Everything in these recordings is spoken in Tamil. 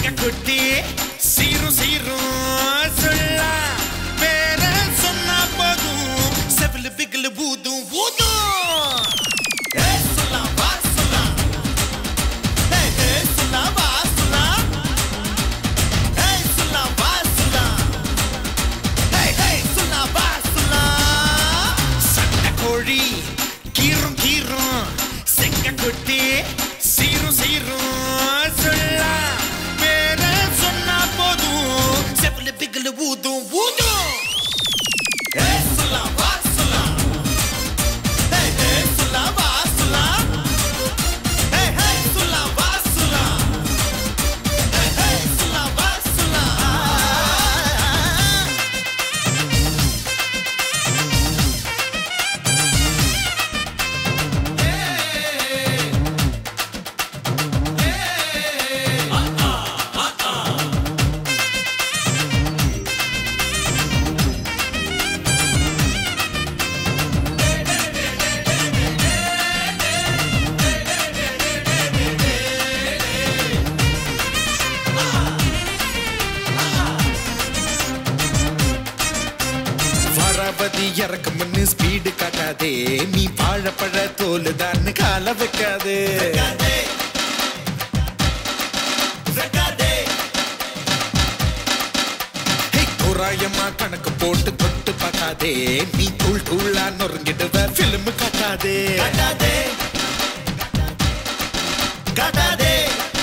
சிங்க குட்டி சீரும் சீரும் சொல்ல வேற சொன்னா போதும் செவிலு பிகிலு பூதும் பூதும் ஏய் சொல்லா வா சொல்லா ஏய் ஏய் சொல்லா வா சொல்லா ஏய் சொல்லா வா சொல்லா ஏய் ஏய் சொல்லா வா சொல்லா சண்டை கோழி கீரும் கீரும் செங்க குட்டி சீரும் சீரும் சொல்ல வேற சொன்னா போதும் செவிலு பிகிலு ஊதும் ஊதும் ஏய் சொல்லா வா சொல்லா ஏய் ஏய் சொல்லா வா சொல்லா ஏய் ஏய் சொல்லா வா சொல்லா ஏய் ஏய் சொல்லா வா சொல்லா வரபதி இறக்கும்னு ஸ்பீடு காட்டாதே நீ வாழைப்பழ தோல் தான் கால வைக்காதே தோராயமா கணக்கு போட்டு தொட்டு பார்க்காதே நீ தூள் தூளா நொறுங்கிடுவ பிலிம் காட்டாதே காட்டாதே காட்டாதே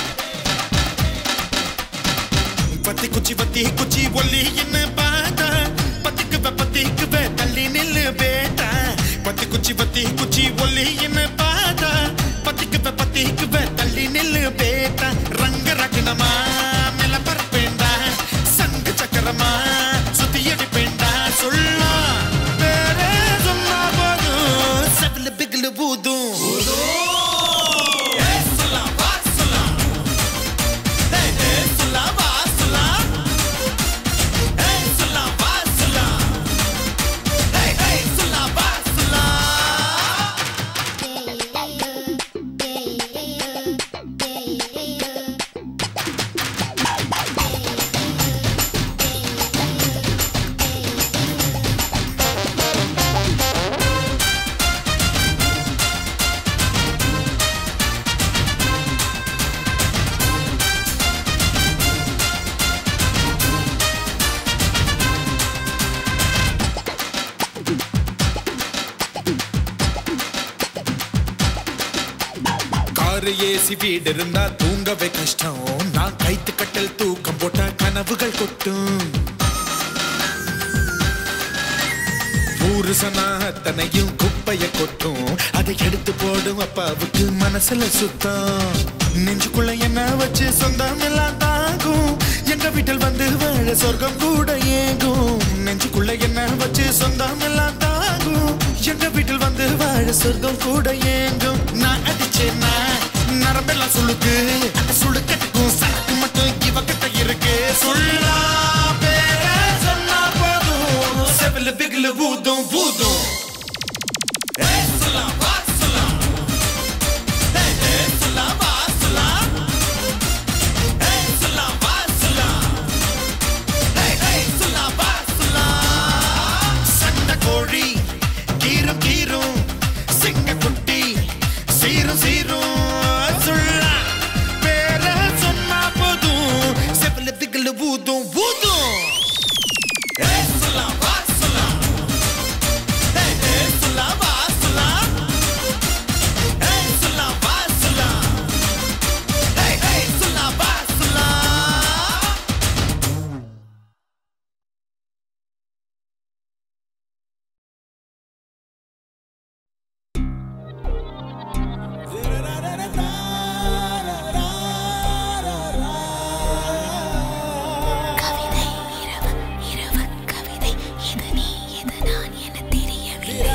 பத்தி குச்சி பத்தி குச்சி ஒல்லி என்ன பார்த்தா பத்திக்குவ பத்திக்குவ தள்ளி நில்லு பேட்டா பத்தி குச்சி பத்தி குச்சி ஒல்லி என்ன பார்த்தா பத்திக்குவ பத்திக்குவ தள்ளி நில்லு பேட்டா ரங்க ரகணமா மேல பரப்பேண்டா சங்கு சக்கரமா சுத்தி அடிப்பேண்டா சொல்லா வேற சொன்னா போதும் செவில பிகிலு பூதும் ஏய் சொல்லா வா சொல்லா ஏய் ஏய் சொல்லா வா சொல்லா ஏய் சொல்லா வா சொல்லா ஏய் ஏய் சொல்லா வா சொல்லா காரு ஏசி வீடு இருந்தா தூங்கவே கஷ்டம் நான் கைத்து கட்டல் தூக்கம் போட்டா கனவுகள் கொட்டும் ஊரு சனா அத்தனையும் குப்பைய கொட்டும் அதை எடுத்து போடும் அப்பாவுக்கு மனசுல சுத்தம் நெஞ்சுக்குள்ள என்ன வச்சு சொந்தம் எல்லாம் தாங்கும் எங்க வீட்டில் வந்து வாழ சொர்க்கம் கூட ஏங்கும் நெஞ்சுக்குள்ள என்ன வச்சு சொந்தம் எல்லாம் தாங்கும் எங்க வீட்டில் வந்து வாழ சொர்க்கம் கூட ஏங்கும் நான் அடிச்சேன்னா நரம்பெல்லாம் சுளுக்கு அந்த சுளுக்கட்டுக்கும் சரக்கு மட்டும் இவகிட்ட இருக்கு சொல்லா பேர சொன்னா போதும் செவில பிகில பூதும் பூதும் ஏய் சொல்லா வா சொல்லா ஏய் ஏய் சொல்லா வா சொல்லா ஏய் சொல்லா வா சொல்லா ஏய் ஏய் சொல்லா வா சொல்லா சண்டை கோழி கீரும் கீரும் சிங்க குட்டி சீரும் சீரும் சொல்லா பேர சொன்னா போதும் செவில பிகில பூதும் பூதும் ஏய் சொல்லா வா சொல்லா ஏய் ஏய் சொல்லா வா சொல்லா ஏய் சொல்லா வா சொல்லா ஏய் ஏய் சொல்லா வா சொல்லா கவிதை இரவு இரவு கவிதை இது நீ இது நான் என தெரியவில்லை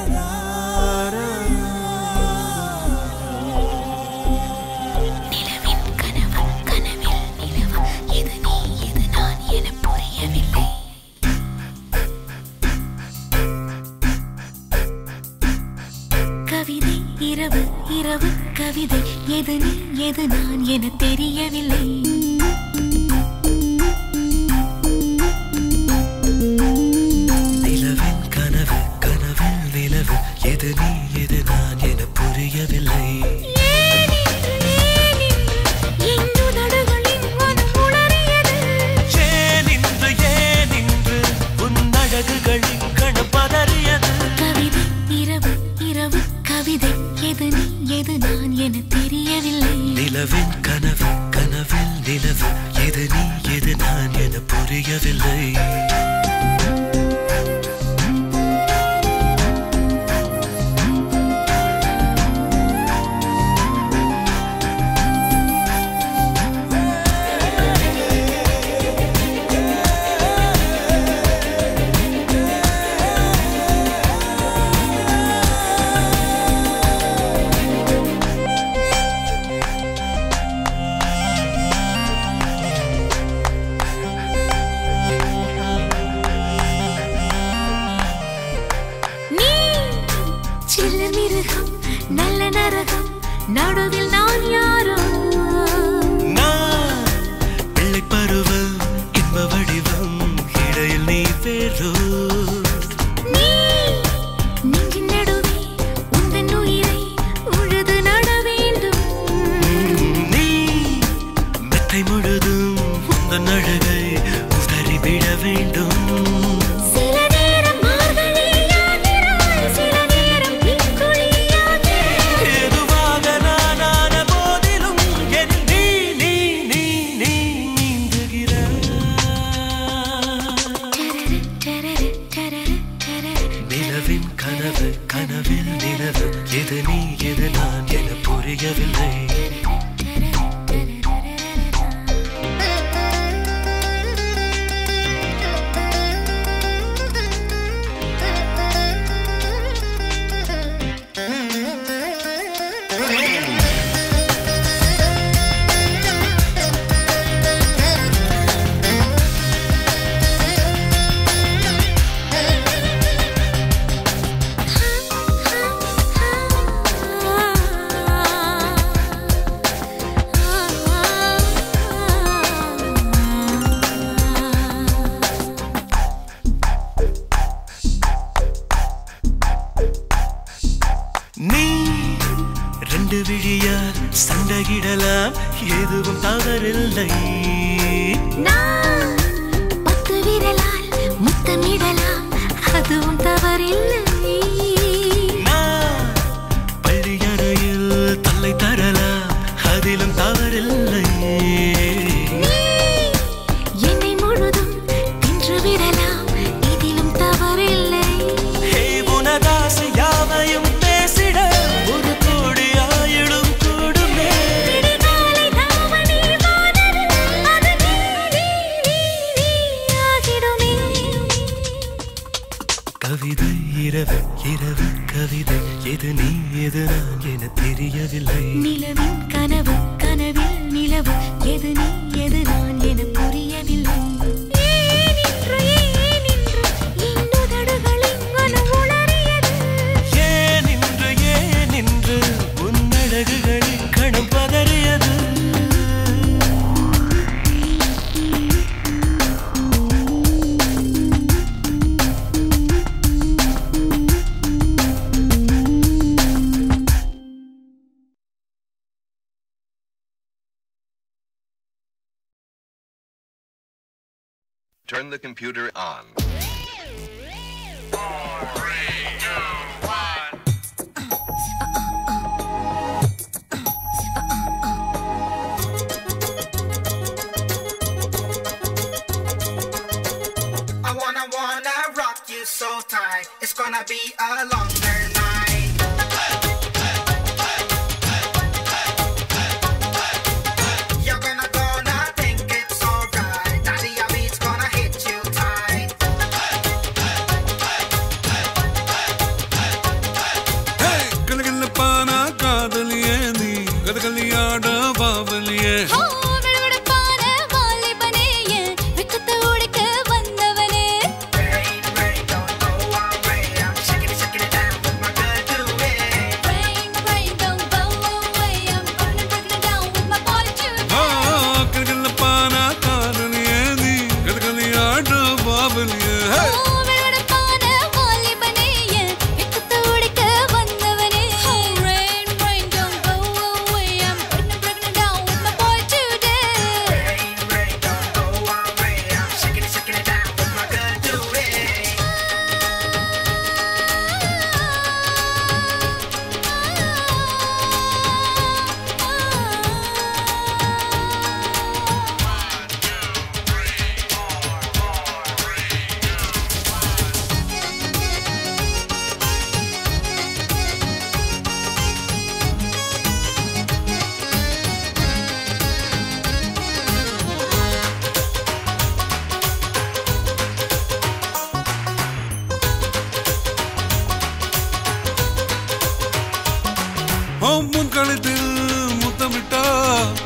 நிலவின் கனவு கனவில் நிலவு இது நீ இது நான் என புரியவில்லை கவிதை இரவு இரவு கவிதை எது நீ எது நான் என தெரியவில்லை எது நீ எது நான் என புரியவில்லை ஏனின்று ஏனின்று என்னுதடுகளின் மனம் உளறியது ஏனின்று ஏனின்று உன் அழகுகளின் கணம் பதறியது கவிதை இரவு இரவு கவிதை எது நீ எது நான் என தெரியவில்லை நிலவின் கனவு கனவில் நிலவு எது நீ எது நான் என புரியவில்லை நீ சில்ல மிருகம் நல்ல நரகம் நடுவில் நான் யாரோ நான் பிள்ளை பருவம் இன்ப வடிவம் இடையில் நீ வேறோ நீ நெஞ்சின் நடுவே உந்தன் உயிரை உழுது நட வேண்டும் நீ மெத்தை முழுதும் உந்தன் அழகை உதறிவிட வேண்டும் சில நேரம் மார்கழியாகிறாய் சில நேரம் பின்குழியாகிறாய் எதுவாக நானான போதிலும் என் நீ நீ நீ நீ நீந்துகிறாய் டரரு, டரரு, டரரு, டரரு. நிலவின் கனவு கனவில் நிலவு எது நீ எது நான் என புரியவில்லை நீ ரெண்டு விழியால் சண்டையிடலாம் எதுவும் தவறில்லை நான் பத்து விரலால் முத்தமிடலாம் அதுவும் தவறில்லை நான் பள்ளியறையில் தொல்லை தரலாம் அதிலும் தவறில்லை நீ என்னை முழுதும் தின்று விடலாம் இதிலும் தவறில்லை ஹே, உனதாசை யாவையும் பேசிட ஒரு கோடி ஆயிடும் கூடுமே விடிகாலை தாவணி வானது, அது நீ, நீ, நீ, நீ ஆகிடுமே. கவிதை இரவு இரவு கவிதை எது நீ எது நான் என தெரியவில்லை நிலவின் கனவு கனவில் நிலவு எது நீ எது நான் என புரியவில்லை ஏனின்று ஏனின்று இன்னுதடுகளின் மனம் உளறியது ஏன் இன்று ஏன் இன்று உன் அழகுகளின் கணம் பதறியது Turn the computer on. I wanna wanna rock you so tight. It's gonna be a longer night. You're gonna gonna think it's alright. Daddy beat's gonna hit you tight. கலகலப்பான காதலியே நீ கதகளியாட பாவலியே ஓ விடுவிடுப்பான வாலிபனே என் வெக்கத்தை உடைக்க வந்தவனே Rain, rain, don't go away. I'm shaking it, shaking it down with my good duet. Rain, rain, don't go away. I'm burning, breaking it down with my boy ah, too. கலகலப்பான காதலியே நீ கதகளியாட பாவலியே ஓ விடுவிடுப்பான வாலிபனே என் வெக்கத்தை உடைக்க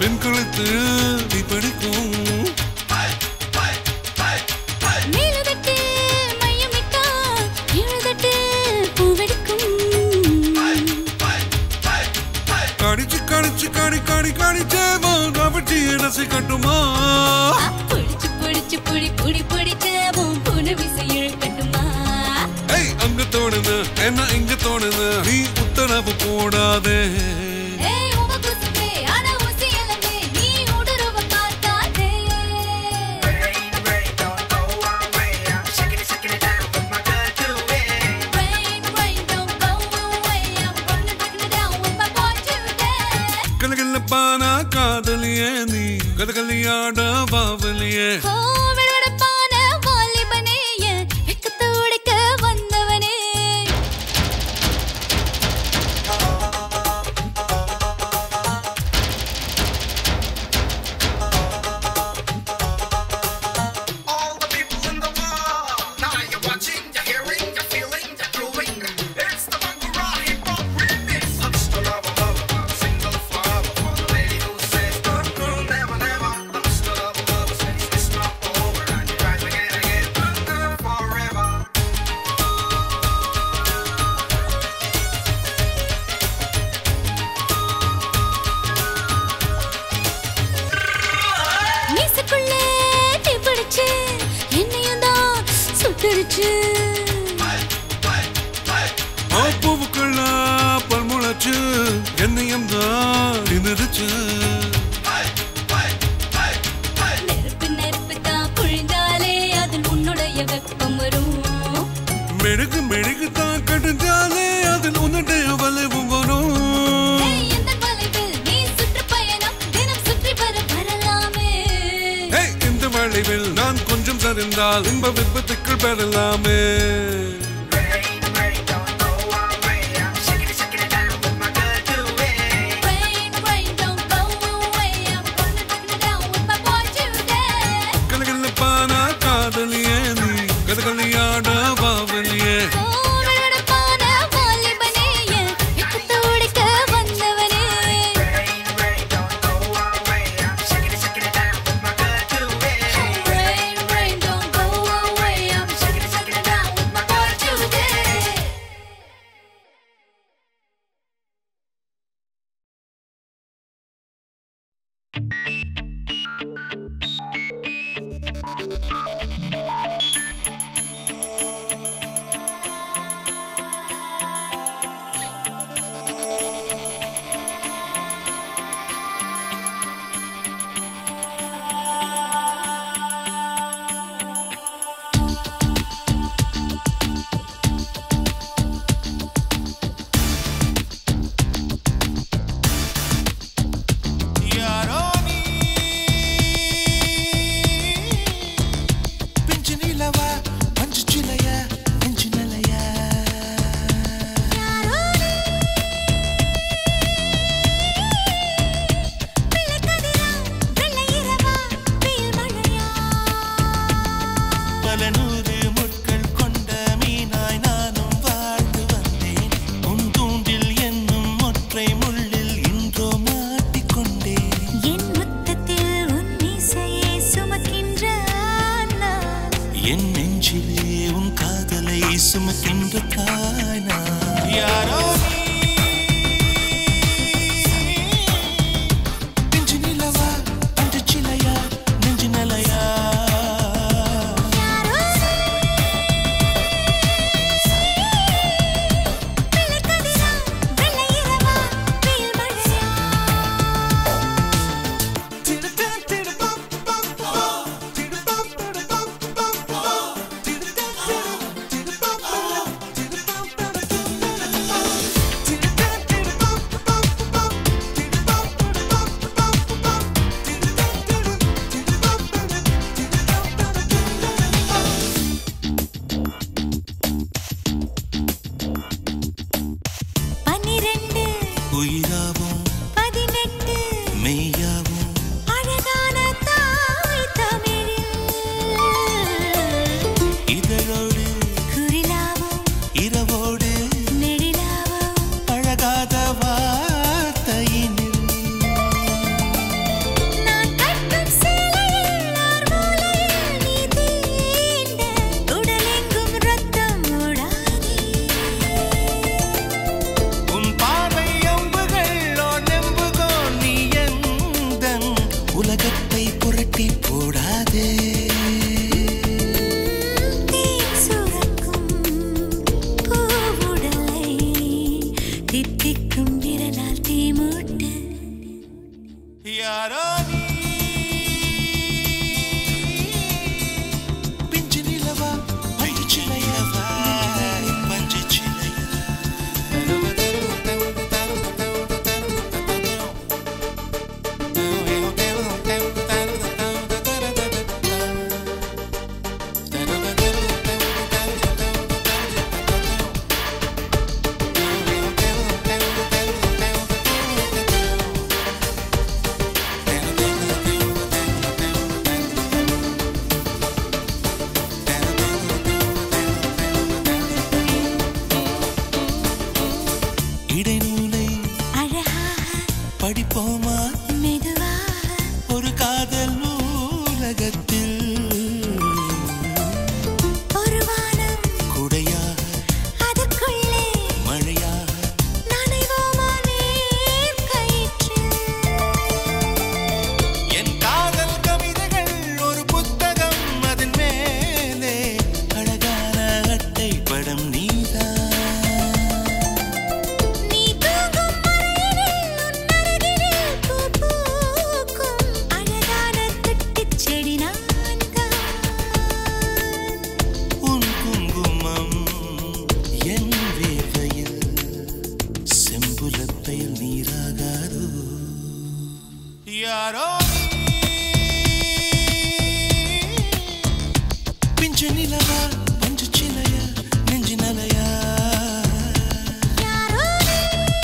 பெண் கழுத்து நீ படிக்கும் மேலுதட்டு மையமிட்டா கீழுதட்டு பூவெடுக்கும் கடிச்சு கடிச்சு கடி கடி கடிச்சே கபட்டி ரசி கட்டுமா புடிச்சு புடிச்சு புடி புடி புடிச்சவும் புன விசை இழுக்கட்டுமா ஏய் அங்க தோணுது என்ன இங்க தோணுது நீ உத்தரவு போடாதே ஏய் உங்க குசும்பே ஆனா உசி எல்லாமே நீ உடறவ பார்க்காதே Rain, rain, don't go away. I'm shaking it, shaking it down with my girl Julie. Rain, rain, don't go away. I'm gonna take it down with my boy today. கலகலப்பானா காதலியே நீ கதகளியாட பாவலியே ஓ, விடுவிடுப்பான வாலிபனே, என் வெட்கத்தை உடைக்க வந்தவனே. All the people in the world. Now you're watching, you're hearing, you're feeling, you're proving. It's the Bangura hip hop remix. Touch the love of love, I'm a single flower for the lady who says, no, no, never, never. Touch the love of love, says it's not over. And you try again, again, no, no, forever. மீசைக்குள்ளே தீ பிடிச்சு, என்னையும் தான் சுட்டுடுச்சு. பூவுக்குள்ள பல்முளைச்சு என்னையும் தான் நின்றுச்சு நெருப்பு நெருப்பு தான் புழிஞ்சாலே அதில் உன்னுடைய வெப்பம் வரும் மெழுகு மெழுகு தான் கடிஞ்சாலே அதில் உன்னுடைய வளைவு வரும் ஏய், எந்த வளைவில் நீ சுற்றுப்பயணம் தினம் சுற்றி வர வரலாமே ஏய், இந்த வளைவில் நான் கொஞ்சம் சரிந்தால் இன்ப விபத்துக்கள் பெறலாமே Rain, rain, don't go away. I'm shaking it, shaking it down with my girl Julie. Rain, rain, don't go away. I'm gonna take it down with my boy today. கலகலப்பானா காதலியே நீ கதகளியாட பாவலியே ஓ, விடுவிடுப்பான வாலிபனே, என் வெட்கத்தை உடைக்க வந்தவனே. Rain, rain, don't go away. I'm shaking it, shaking it down with my girl Julie. Rain, rain, don't go away. I'm shaking it, shaking it down with my boy today. யாரோ நீ பிஞ்சு நிலவா பஞ்சு சிலையா நெஞ்சு நிலையா வெள்ளை கதிரா, வெள்ளை இரவா, வெயில் மழையா. பல நூறு முட்கள் கொண்ட மீனாய் நானும் வாழ்ந்து வந்தேன் உன் தூண்டில் என்னும் ஒற்றை முள்ளில் இன்றோ மாட்டிக்கொண்டேன் என் முத்தத்தில் உன் மீசையை சுமக்கின்ற நான். என் நெஞ்சிலே உன் காதலை சுமக்கின்ற தாய்னா யாரோ நீ பிஞ்சு நிலவா பஞ்சு சிலையா நெஞ்சு நிலையா வெள்ளை கதிரா, வெள்ளை இரவா, வெயில் மழையா. திடு யாரோ நீ பிஞ்சு நிலவா பஞ்சு சிலையவா பஞ்சு சிலையா இடைநூலை அழகாக படிப்போமா மெதுவாக ஒரு காதல் நூலகத்தில் ஒரு வானம் குடையாக அதற்குள்ளே மழையாக நனைவோமா நீர் கயிற்றில் என் காதல் கவிதைகள் ஒரு புத்தகம் அதன் மேலே அழகான அட்டை படம் நீதான் நீ தூங்கும் மறையினில் உன் அருகினில் பூ பூக்கும் அழகான கட்டுச் செடி நான்தான். உன் குங்குமம் என் வேர்வையில் செம்புலத்தையில் நீராகாதோ யாரோ பிஞ்சு நிலவா பஞ்சு சிலையா நெஞ்சு நலையா யாரோ நீ.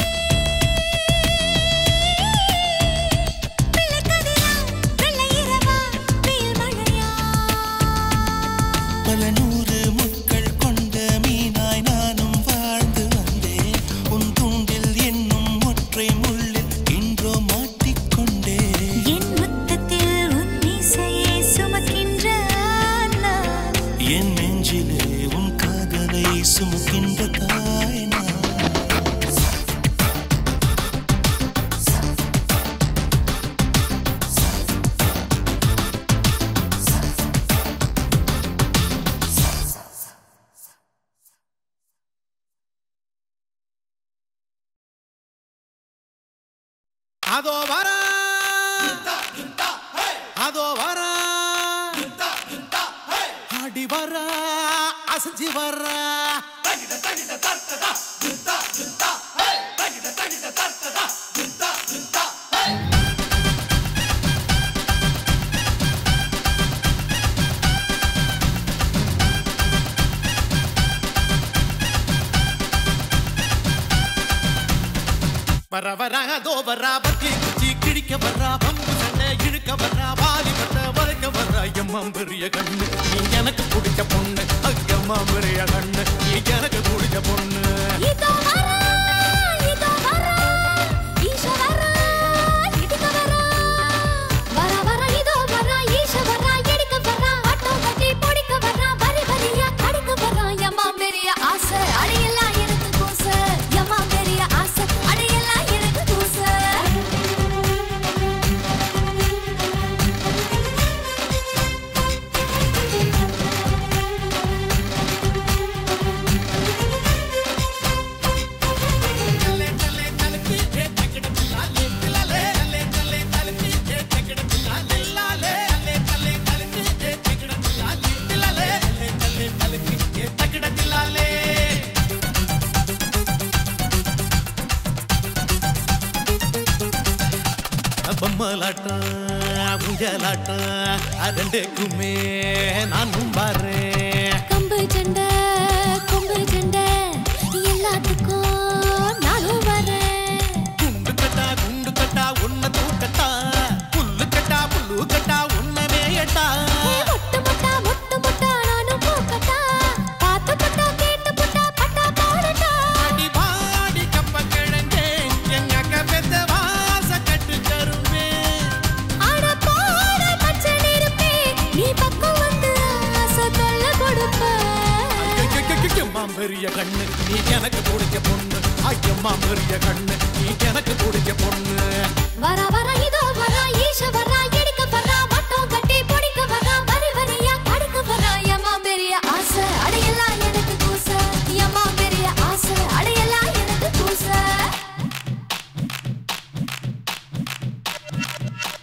வெள்ளை கதிரா, வெள்ளை இரவா, வெயில் மழையா. பல நூறு முட்கள் கொண்ட மீனாய் நானும் வாழ்ந்து வந்தேன் உன் தூண்டில் என்னும் ஒற்றை முள்ளில் இன்றோ மாட்டிக்கொண்டேன் என் முத்தத்தில் உன் மீசையை சுமக்கின்ற நான். என் நெஞ்சிலே உன் காதலை சுமக்கின்ற தாய் நான். அதோ வர அதோ வர ஆடி வர அசைஞ்சு வர வர வர அதோ வரா பத்தி குச்சி கிழிக்க வர்றா பம்பு சண்டை இழுக்க வர்றா வாலி பட்ட வளைக்க வர்றா எம்மா பெரிய கண்ணு நீ எனக்கு பிடிச்ச பொண்ணு அக்கம்மா பெரிய கண்ணு நீ எனக்கு பிடிச்ச பொண்ணு இதோ வரா, இதோ வரா, ஈஷ வரா, இடிக்க வரா. வரா, வரா, இதோ வரா, ஈஷ வரா, இடிக்க வரா, ஆட்டம் கட்டி பிடிக்க வரா, வரி வரியா கடிக்க வரா. எம்மா பெரிய ஆசை, அடையெல்லாம் எனக்கு கூசை. எம்மா பெரிய ஆசை, அடையெல்லாம் எனக்கு கூசை. பொம்மலாட்டம் உயலாட்டம் அதண்டுக்குமே நானும் பாறேன் கம்பு சண்டை கொம்பு சண்டை எல்லாத்துக்கும் நானும் வரேன் குண்டு கட்டா குண்டு கட்டா உன்னை தூக்கட்டா புல்லு கட்டா புல்லு கட்டா உன்னை மேயட்டா ஏ மொட்டு மொட்டா மொட்டு மொட்டா நானும் போக்கட்டா பார்த்து பட்டா கேட்டு பட்டா பட்டா போடட்டா அடி பாடி கப்ப கிழங்கே எங்க அக்கா பெத்த வாச கட்டு கருமே ஆட போட பச்சை நெருப்பே நீ பக்கம் வந்து ஆசை தொல்ல கொடுப்ப ஐயம்மா பெரிய கண்ணு நீ எனக்கு பிடிச்ச பொண்ணு ஐயம்மா பெரிய கண்ணு நீ எனக்கு பிடிச்ச பொண்ணு வர வர இதோ வரா ஈஷ வரா எடுக்க வரா வட்டம் கட்டி பிடிக்க வரா வரி வரியா கடுக்க வரா எம்மா பெரிய ஆசை அடையெல்லாம் எனக்கு கூச எம்மா பெரிய ஆசை அடையெல்லாம் எனக்கு கூச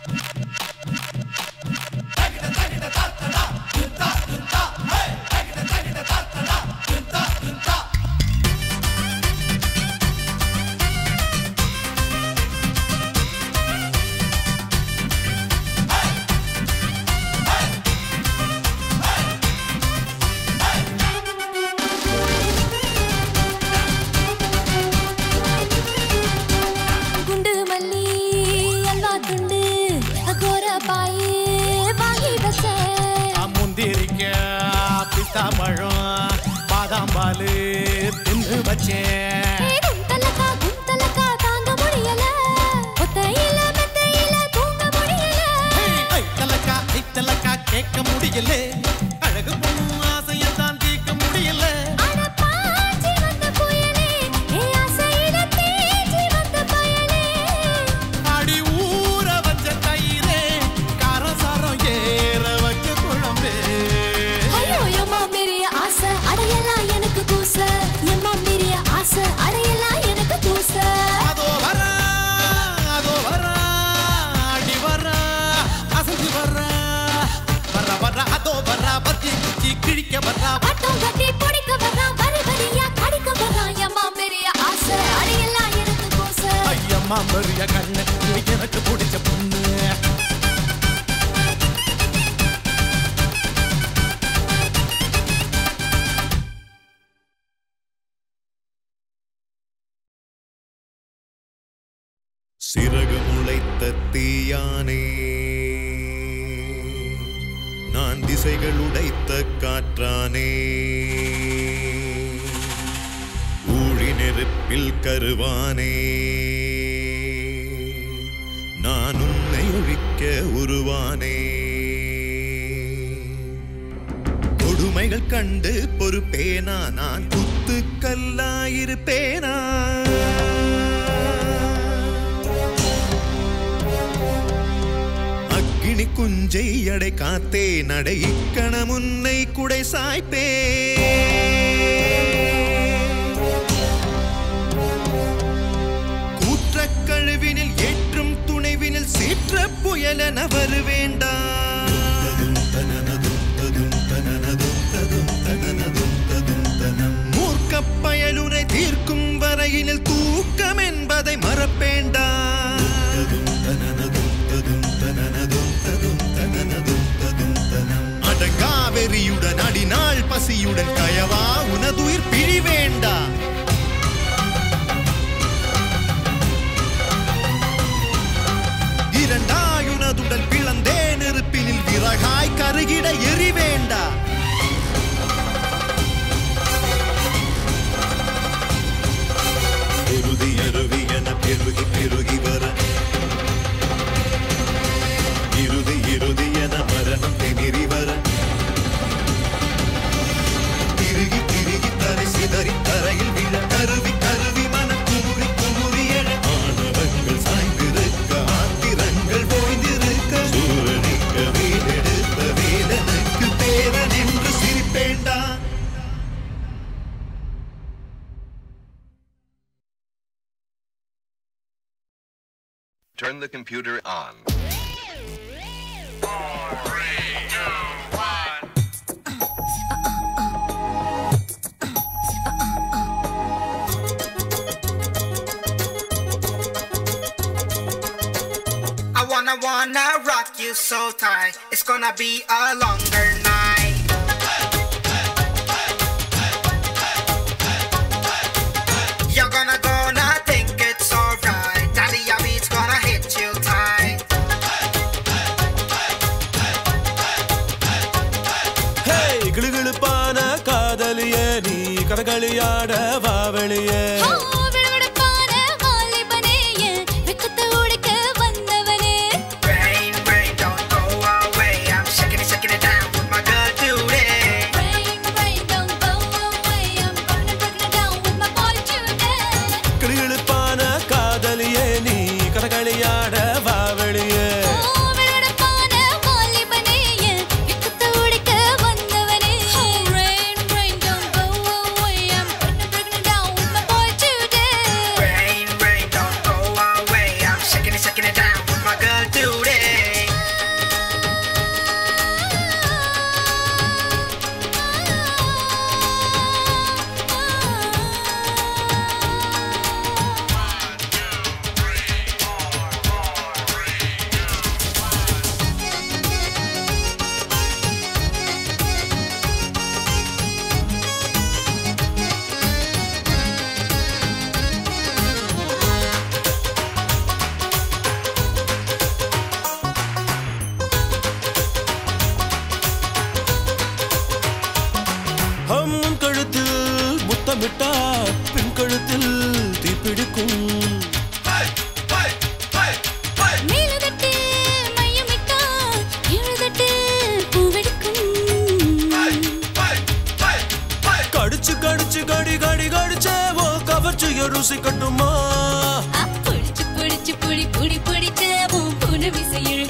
பாயே வாங்கி வச்சேன் முந்திரிக்காய் பிஸ்தா பழம் பாதாம் பால் தின்னு வச்சேன் ஏ குந்தலக்கா குந்தலக்கா தாங்க முடியல ஒத்தையில மெத்தையில தூங்க முடியல ஐத்தலக்கா ஐத்தலக்கா கேட்க முடியல அழகு பொண்ணு ஆசையத்தான் தீர்க்க முடியல அட பாஞ்சி வந்த புயலே ஏ ஆசையில தேஞ்சி வந்த பயலே அடி ஊற வச்ச தயிரே காரசாரம் ஏற வச்ச குழம்பே ஐயோ எம்மா பெரிய ஆசை அடையலாம் எனக்கு கூச எம்மா பெரிய ஆசை அடையலாம் எனக்கு கூச அதோ வரா அதோ வரா அடி வரா அசைஞ்சு வரா வர வர அதோ வரா பத்தி குச்சி கிழிக்க வரா பட்டம் கட்டி பிடிக்க வர்றான் வரி வரியா கடிக்க வர்றான் எம்மா பெரிய ஆசை அடையலாம் எனக்கு கூச ஐயம்மா பெரிய கண்ணு நீ எனக்கு பிடிச்ச பொண்ணு சிறகு முளைத்த தீயானே நான் திசைகள் உடைத்த காற்றானே ஊழி நெருப்பில் கருவானே நான் உன்னை ஒழிக்க உருவானே கொடுமைகள் கண்டு பொறுப்பேனா நான் குத்துக்கல்லாயிருப்பேனா அக்கினி குஞ்சை அடை காத்தே நடை இக்கண முன்னை குடை சாய்ப்பே கூற்றக் கழுவினில் ஏற்றும் துணைவினில் சீற்ற புயலென வருவேண்டா மூர்க்கப் பயலுரை தீர்க்கும் வரையினில் தூக்கம் என்பதை மறப்பேண்டா அடங்காவெறியுடன் அடிநாள் பசியுடன் கயவா உனதுயிர் பிழி வேண்டா இரண்டாயுனதுடன் பிளந்தே நெருப்பினில் விறகாய் கருகிட எரி வேண்டா பெருதி அருவி என பெருகி பெருகி வர இறுதி இறுதி என மரணம் திமிரி வர திருகி திருகி தரை சிதறி தரையில் விழ கருவி கருவி மன குமுறி குமுறி எழ ஆணவங்கள் சாய்ந்திருக்க ஆத்திரங்கள் ஓய்ந்திருக்க சூரனிக்க வீடெடுத்த வீரனுக்கு பேரன் என்று சிரிப்பேண்டா Turn the computer on. I wanna wanna rock you so tight. It's gonna be a longer night. You're gonna gonna think it's alright. Daddy, your beat's gonna hit you tight. ஹே கிளுகிளுப்பான காதலிய நீ கதகளியாட வாவெளியே ஓ விடுவிடுப்பான வாலிபனே என் வெக்கத்தை உடைக்க வந்தவனே Rain, rain, don't go away. I'm shaking it, shaking it down with my good duty. Rain, rain, don't go away. I'm burning, burning down with my boy today. கிளுகிளுப்பான காதலிய நீ கதகளியாட வாவெளியே ஓ விடுவிடுப்பான வாலிபனே என் வெக்கத்தை உடைக்க வந்தவனே Rain, rain, don't go away. I'm burning, burning down with my boy today.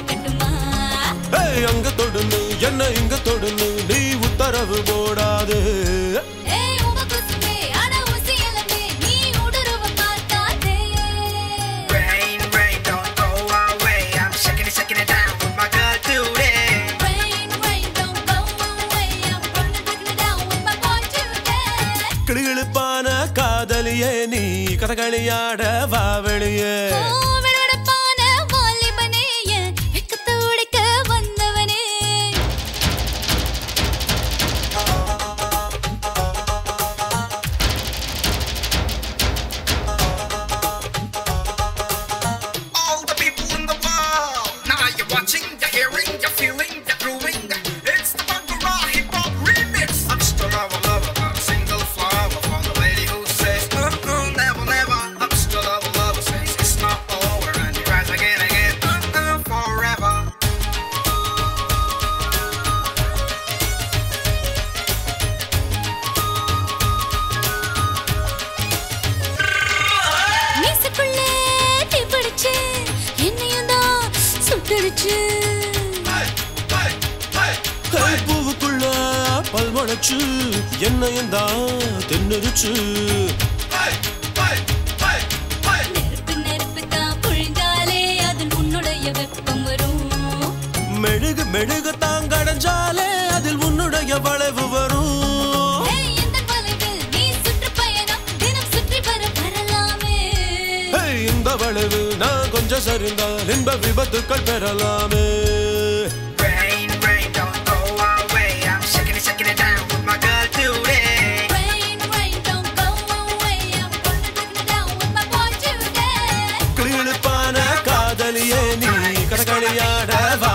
இருக்கட்டுமா ஏய் அங்க தொடுன்னு என்ன இங்க தொடுன்னு நீ உத்தரவு போடாது ஏய் உங்க குசுமே ஆனா உசி இளமே நீ உடருவ பார்த்தாதே Rain, rain, don't go away. I'm shaking it, shaking it down with my girl today. Rain, rain, don't go away. I'm gonna break it down with my boy today. கிளுகிழுப்பான காதலியே நீ கதகளியாட வா வெளியே ஓ, விடுவிடுப்பான வாலிபனே, என் வெட்கத்தை உடைக்க வந்தவனே. All the people in the world. Now you're watching, you're hearing, you're feeling, you're growing. It's the Bangura Hip Hop Remix. I'm still a lover, I'm a single flower for the lady who says, uh, uh, never, never. I'm still a lover, says it's not over, and you rise again, again, uh, uh, forever. மீசைக்குள்ளே தீ பிடிச்சு, என்னையும் தான் சுட்டுடுச்சு. கை பூவுக்குள்ள பல் முளைச்சு என்னையும் தான் தின்னுருச்சு நெருப்பு நெருப்பு தான் பொழிஞ்சாலே அதில் உன்னுடைய வெப்பம் வரும் மெழுகு மெழுகு தாங்கடைஞ்சாலே அதில் உன்னுடைய வளைவு வரும் ஏய், இந்த தொலைவில் நீ சுற்றுப்பயணம் தினம் சுற்றி வர வரலாமே ஹேய், இந்த வளைவு நான் கொஞ்சம் சரிந்தால் இன்ப விபத்துக்கள் பெறலாமே Rain, rain, don't go away. I'm shaking it, shaking it down with my girl today. Rain, rain, don't go away. I'm gonna break it down with my boy today. கிளிப்பான காதலியே நீ கதகளியாட